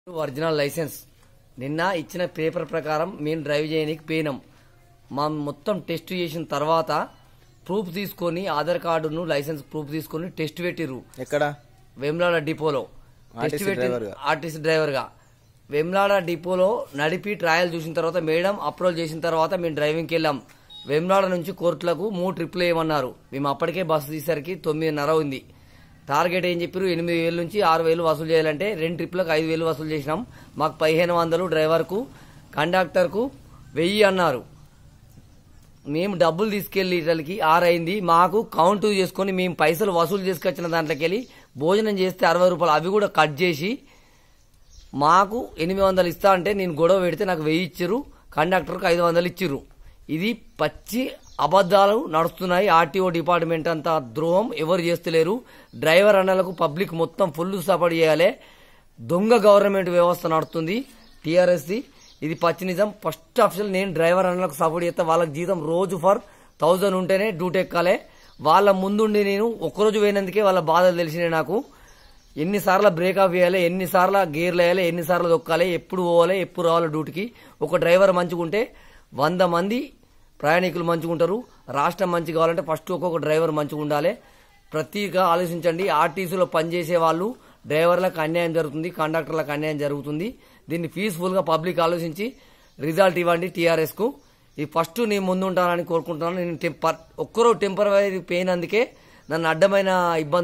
Original license నిన్న ఇచ్చిన paper ప్రకారం మేము డ్రైవ్ చేయడానికి పోయినాం మా మొత్తం టెస్ట్ చేసిన తర్వాత ప్రూఫ్ తీసుకొని ఆధార్ కార్డును లైసెన్స్ ప్రూఫ్ తీసుకొని టెస్ట్ పెట్టిర్రు ఎక్కడ వెమ్లాడ డిపోలో టెస్ట్ RTC పెట్టి driver గా. ఆర్టీసీ డ్రైవర్ గా వెమ్లాడ డిపోలో నడిపి ట్రయల్ చూసిన తర్వాత మేడం అప్రోల్ చేసిన తర్వాత మేము డ్రైవింగ్కి వెళ్ళాం వెమ్లాడ నుంచి కోర్టులకు మూడు ట్రిప్లు వేయమన్నారు మేము అప్పటికే బస్సు తీసరికి తొమ్మిదిన్నర ఉంది టార్గెట్ ఏం చెప్పారు ఎనిమిది వేల నుంచి ఆరు వేలు వసూలు చేయాలంటే రెండు ట్రిప్లకు ఐదు వేలు వసూలు చేసినాం మాకు పదిహేను వందలు డ్రైవర్కు కండక్టర్కు వెయ్యి అన్నారు మేము డబ్బులు తీసుకెళ్లి ఆరు అయింది మాకు కౌంట్ చేసుకొని మేము పైసలు వసూలు చేసుకొచ్చిన దాంట్లోకి వెళ్ళి భోజనం చేస్తే అరవై రూపాయలు అవి కూడా కట్ చేసి మాకు ఎనిమిది వందలు ఇస్తా అంటే నేను గొడవ పెడితే నాకు వెయ్యి ఇచ్చిర్రు కండక్టర్కి ఐదు వందలు ఇచ్చిర్రు ఇది పచ్చి అబద్ధాలు నడుస్తున్నాయి ఆర్టీఓ డిపార్ట్మెంట్ అంతా ద్రోహం ఎవరు చేస్తలేరు డ్రైవర్ అన్నలకు పబ్లిక్ మొత్తం ఫుల్ సపోర్ట్ చేయాలి దొంగ గవర్నమెంట్ వ్యవస్థ నడుస్తుంది టీఆర్ఎస్ది ఇది పచ్చి నిజం ఫస్ట్ ఆప్షన్ నేను డ్రైవర్ అన్నలకు సపోర్ట్ చేస్తా వాళ్ళకి జీతం రోజు ఫర్ థౌజండ్ ఉంటేనే డ్యూటీ ఎక్కాలి వాళ్ళ ముందుండి నేను ఒక్కరోజు పోయినందుకే వాళ్ళ బాధలు తెలిసినాయి నాకు ఎన్నిసార్లు బ్రేక్ ఆఫ్ చేయాలి ఎన్నిసార్లు గేర్లు వేయాలి ఎన్నిసార్లు దొక్కాలి ఎప్పుడు పోవాలి ఎప్పుడు రావాలి డ్యూటీకి ఒక డ్రైవర్ మంచిగుంటే వంద మంది ప్రయాణికులు మంచిగుంటారు రాష్ట్రం మంచి కావాలంటే ఫస్ట్ ఒక్కొక్క డ్రైవర్ మంచిగా ఉండాలి ప్రతిగా ఆలోచించండి ఆర్టీసీలో పనిచేసే వాళ్ళు డ్రైవర్లకు అన్యాయం జరుగుతుంది కండక్టర్లకు అన్యాయం జరుగుతుంది దీన్ని పీస్ఫుల్ గా పబ్లిక్ ఆలోచించి రిజల్ట్ ఇవ్వండి టీఆర్ఎస్ కు ఈ ఫస్ట్ నేను ముందు ఉంటానని కోరుకుంటున్నాను నేను టెంపర్ ఒక్కరో టెంపరీ పెయిన్ అందుకే నన్ను అడ్డమైన ఇబ్బంది